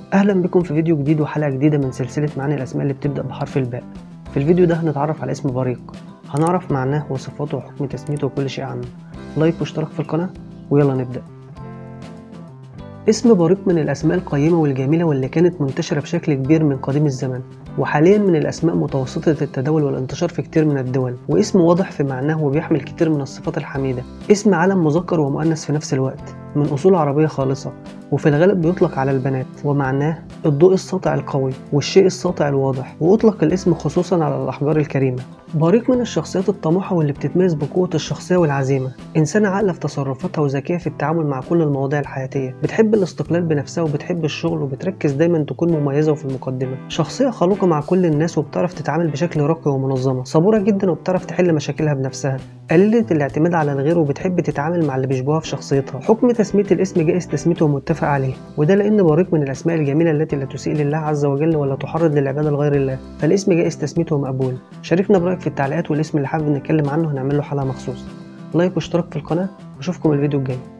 اهلا بكم في فيديو جديد وحلقه جديده من سلسله معاني الاسماء اللي بتبدا بحرف الباء في الفيديو ده هنتعرف على اسم بريق هنعرف معناه وصفاته وحكم تسميته وكل شيء عنه لايك واشتراك في القناه ويلا نبدا اسم بريق من الاسماء القيمه والجميله واللي كانت منتشره بشكل كبير من قديم الزمن وحاليا من الاسماء متوسطه التداول والانتشار في كتير من الدول واسم واضح في معناه وبيحمل كتير من الصفات الحميده اسم علم مذكر ومؤنث في نفس الوقت من اصول عربيه خالصه وفي الغالب بيطلق على البنات ومعناه الضوء الساطع القوي والشيء الساطع الواضح وأطلق الاسم خصوصا على الأحجار الكريمة بريق من الشخصيات الطموحة واللي بتتميز بقوة الشخصية والعزيمة إنسانة عاقلة في تصرفاتها وذكية في التعامل مع كل المواضيع الحياتية بتحب الاستقلال بنفسها وبتحب الشغل وبتركز دايما تكون مميزة وفي المقدمة شخصية خلوقة مع كل الناس وبتعرف تتعامل بشكل راقي ومنظمة صبورة جدا وبتعرف تحل مشاكلها بنفسها قليلة الاعتماد على الغير وبتحب تتعامل مع اللي بيشبهوها في شخصيتها حكم تسمية الاسم جائز تسميته ومتفق عليه وده لأن بريق من الأسماء الجميلة التي لا تسيء لله عز وجل ولا تحرض للعبادة لغير الله فالاسم جائز تسميته ومقبول شاركنا برأيك في التعليقات والاسم اللي حابب نتكلم عنه هنعمل له حلقة مخصوص لايك واشتراك في القناة واشوفكم الفيديو الجاي